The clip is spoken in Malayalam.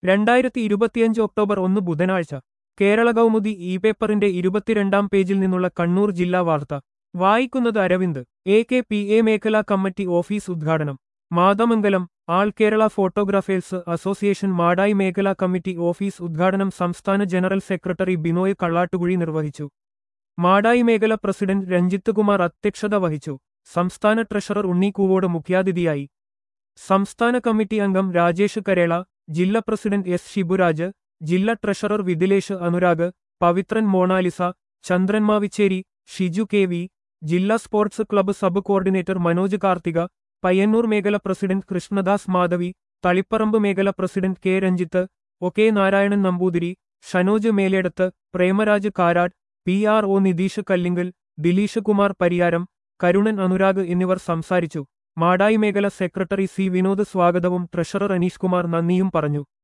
രണ്ടായിരത്തി ഇരുപത്തിയഞ്ച് ഒക്ടോബർ ഒന്ന് ബുധനാഴ്ച കേരള കൗമുദി ഇ പേപ്പറിന്റെ ഇരുപത്തിരണ്ടാം പേജിൽ നിന്നുള്ള കണ്ണൂർ ജില്ലാ വാർത്ത വായിക്കുന്നത് Aravind A K P A മേഖലാ കമ്മിറ്റി ഓഫീസ് ഉദ്ഘാടനം Mathamangalam all Kerala photographers association Madayi മേഖലാ കമ്മിറ്റി ഓഫീസ് ഉദ്ഘാടനം സംസ്ഥാന ജനറൽ സെക്രട്ടറി ബിനോയ് കള്ളാട്ടുകുഴി നിർവഹിച്ചു മാടായി മേഖല പ്രസിഡന്റ് രഞ്ജിത്ത് കുമാർ അധ്യക്ഷത വഹിച്ചു സംസ്ഥാന ട്രഷറർ ഉണ്ണി കൂവോട് മുഖ്യാതിഥിയായി സംസ്ഥാന കമ്മിറ്റി അംഗം രാജേഷ് കരേള ജില്ലാ പ്രസിഡന്റ് എസ് ഷിബുരാജ് ജില്ലാ treasurer Vidilesh Anurag Pavithran Monalisa Chandran Mavichery Shiju K V ജില്ലാ sports club sub coordinator Manoj Karthika Payyanur മേഖല പ്രസിഡന്റ് കൃഷ്ണദാസ് മാധവി തളിപ്പറമ്പ് മേഖല president K Ranjith O K Narayanan Namboothiri Shanoj Meledath Premaraj Karad P R O Nitheesh Kallingal Dileesh Kumar Pariyaram Karunan Anurag എന്നിവർ സംസാരിച്ചു മാടായി മേഖല സെക്രട്ടറി സി വിനോദ് സ്വാഗതവും ട്രഷറർ അനീഷ് കുമാർ നന്ദിയും പറഞ്ഞു